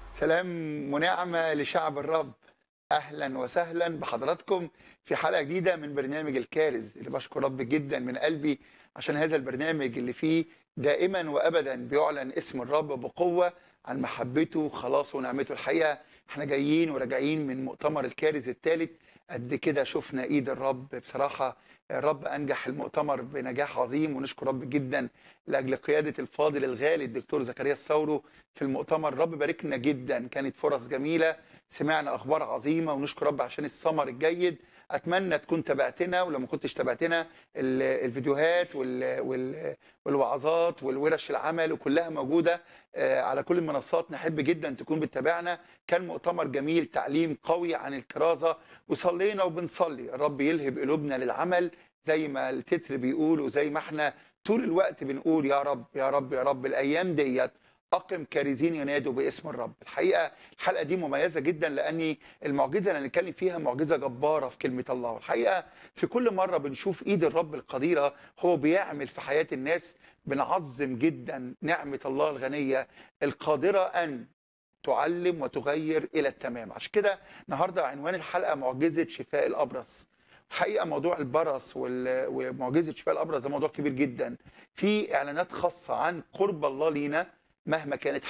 سلام ونعمة لشعب الرب أهلا وسهلا بحضراتكم في حلقة جديدة من برنامج الكارز اللي بشكر رب جدا من قلبي عشان هذا البرنامج اللي فيه دائما وأبدا بيعلن اسم الرب بقوة عن محبته وخلاصه ونعمته الحقيقة احنا جايين وراجعين من مؤتمر الكارز الثالث قد كده شفنا ايد الرب بصراحة الرب انجح المؤتمر بنجاح عظيم ونشكر رب جدا لاجل قياده الفاضل الغالي الدكتور زكريا الثورو في المؤتمر رب باركنا جدا كانت فرص جميله سمعنا اخبار عظيمه ونشكر رب عشان الثمر الجيد اتمنى تكون تابعتنا ولو ما كنتش تابعتنا ال- الفيديوهات وال- وال- والوعظات والورش العمل وكلها موجوده آه، على كل المنصات نحب جدا تكون بتتابعنا كان مؤتمر جميل تعليم قوي عن الكرازه وصلينا وبنصلي الرب يلهب قلوبنا للعمل زي ما التتر بيقول وزي ما احنا طول الوقت بنقول يا رب يا رب يا رب الايام ديت اقم كارزين ينادوا باسم الرب الحقيقه الحلقه دي مميزه جدا لاني المعجزه اللي هنتكلم فيها معجزه جباره في كلمه الله الحقيقه في كل مره بنشوف ايد الرب القديره هو بيعمل في حياه الناس بنعظم جدا نعمه الله الغنيه القادره ان تعلم وتغير الى التمام عشان كده النهارده عنوان الحلقه معجزه شفاء الابرص الحقيقه موضوع البرص وال- ومعجزه شفاء الابرص ده موضوع كبير جدا في اعلانات خاصه عن قرب الله لينا مهما كانت